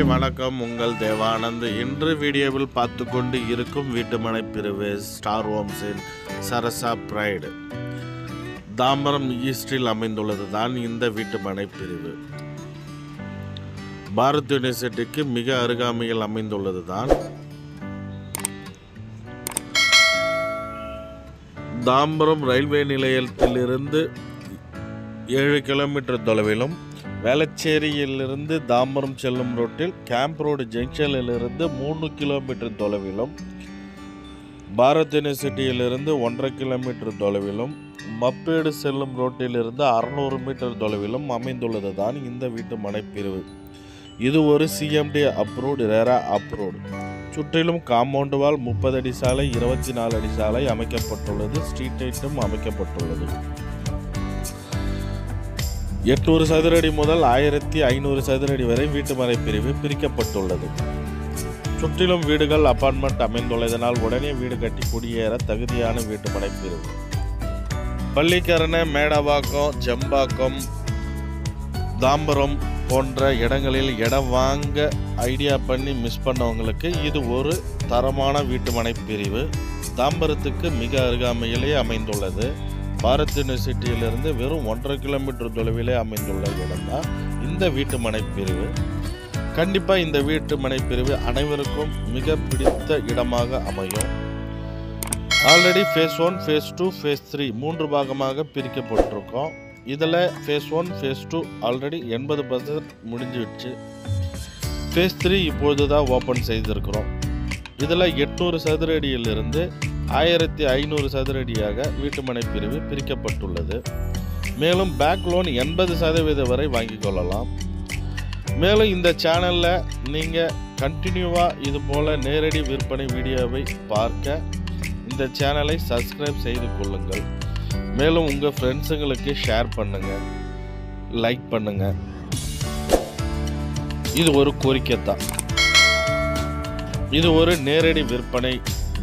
வணக்கம் உங்கள் தேவானந்த் இன்று வீடியோவில் பார்த்து கொண்டு இருக்கும் வீட்டுமனை பிரிவு ஸ்டார் ஹோம்ஸின் சரசா பிரைடு தாம்பரம் ஈஸ்டில் அமைந்துள்ளது தான் இந்த வீட்டுமனை பிரிவு பாரத் யூனிவர்சிட்டிக்கு மிக அருகாமையில் அமைந்துள்ளது தான் தாம்பரம் ரயில்வே நிலையத்திலிருந்து ஏழு கிலோமீட்டர் தொலைவிலும் வேளச்சேரியிலிருந்து தாம்பரம் செல்லும் ரோட்டில் கேம்ப் ரோடு ஜங்ஷனிலிருந்து மூணு கிலோமீட்டர் தொலைவிலும் பாரத் யூனிவர்சிட்டியிலிருந்து ஒன்றரை கிலோமீட்டர் தொலைவிலும் மப்பேடு செல்லும் ரோட்டிலிருந்து அறநூறு மீட்டர் தொலைவிலும் அமைந்துள்ளது தான் இந்த வீட்டு மனைப்பிரிவு இது ஒரு சிஎம்டி அப்ரூவ்டு ரேரா அப்ரூவ்டு சுற்றிலும் காம்பவுண்டு வால் முப்பது அடி சாலை இருபத்தி நாலு அடி சாலை அமைக்கப்பட்டுள்ளது ஸ்ட்ரீட் லைட்டும் அமைக்கப்பட்டுள்ளது எட்நூறு சதுரடி முதல் ஆயிரத்தி ஐநூறு சதுரடி வரை வீட்டு மனை பிரிவு பிரிக்கப்பட்டுள்ளது சுற்றிலும் வீடுகள் அபார்ட்மெண்ட் அமைந்துள்ளதனால் உடனே வீடு கட்டி குடியேற தகுதியான வீட்டு மனை பிரிவு பள்ளிக்கரணை மேடவாக்கம் செம்பாக்கம் தாம்பரம் போன்ற இடங்களில் இடம் வாங்க ஐடியா பண்ணி மிஸ் பண்ணவங்களுக்கு இது ஒரு தரமான வீட்டுமனை பிரிவு தாம்பரத்துக்கு மிக அருகாமையிலே அமைந்துள்ளது பாரத் யூனிவர்சிட்டியிலிருந்து வெறும் ஒன்றரை கிலோமீட்டர் தொலைவிலே அமைந்துள்ள இடம்தான் இந்த வீட்டுமனை பிரிவு கண்டிப்பாக இந்த வீட்டுமனை பிரிவு அனைவருக்கும் மிக பிடித்த இடமாக அமையும் already phase one phase two phase three மூன்று பாகமாக பிரிக்கப்பட்டிருக்கோம் இதில் phase one phase two already எண்பது பர்சன்ட் முடிஞ்சிடுச்சு ஃபேஸ் த்ரீ இப்பொழுது தான் ஓப்பன் செய்திருக்கிறோம் இதில் எட்நூறு சதுர அடியிலிருந்து ஆயிரத்தி ஐநூறு சதுரடியாக வீட்டுமனை பிரிவு பிரிக்கப்பட்டுள்ளது மேலும் பேக் லோன் எண்பது சதவீதம் வரை வாங்கிக் கொள்ளலாம் மேலும் இந்த சேனலில் நீங்கள் கண்டினியூவாக இது போல் நேரடி விற்பனை வீடியோவை பார்க்க இந்த சேனலை சப்ஸ்கிரைப் செய்து கொள்ளுங்கள் மேலும் உங்கள் ஃப்ரெண்ட்ஸுங்களுக்கு ஷேர் பண்ணுங்கள் லைக் பண்ணுங்கள் இது ஒரு கோரிக்கை தான் இது ஒரு நேரடி விற்பனை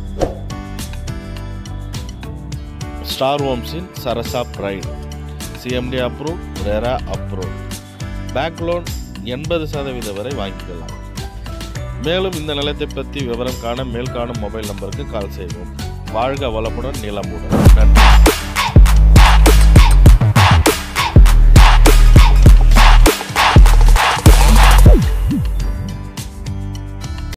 ஸ்டார் ஹோம்ஸின் Sarasa pride CMDA approve RERA approve bank loan எண்பது சதவீதம் வரை வாங்கிக்கலாம் மேலும் இந்த நிலத்தை பற்றி விவரம் காண மேல் காணும் மொபைல் நம்பருக்கு கால் செய்வோம் வாழ்க வளமுடன் நிலமுடன் நன்றி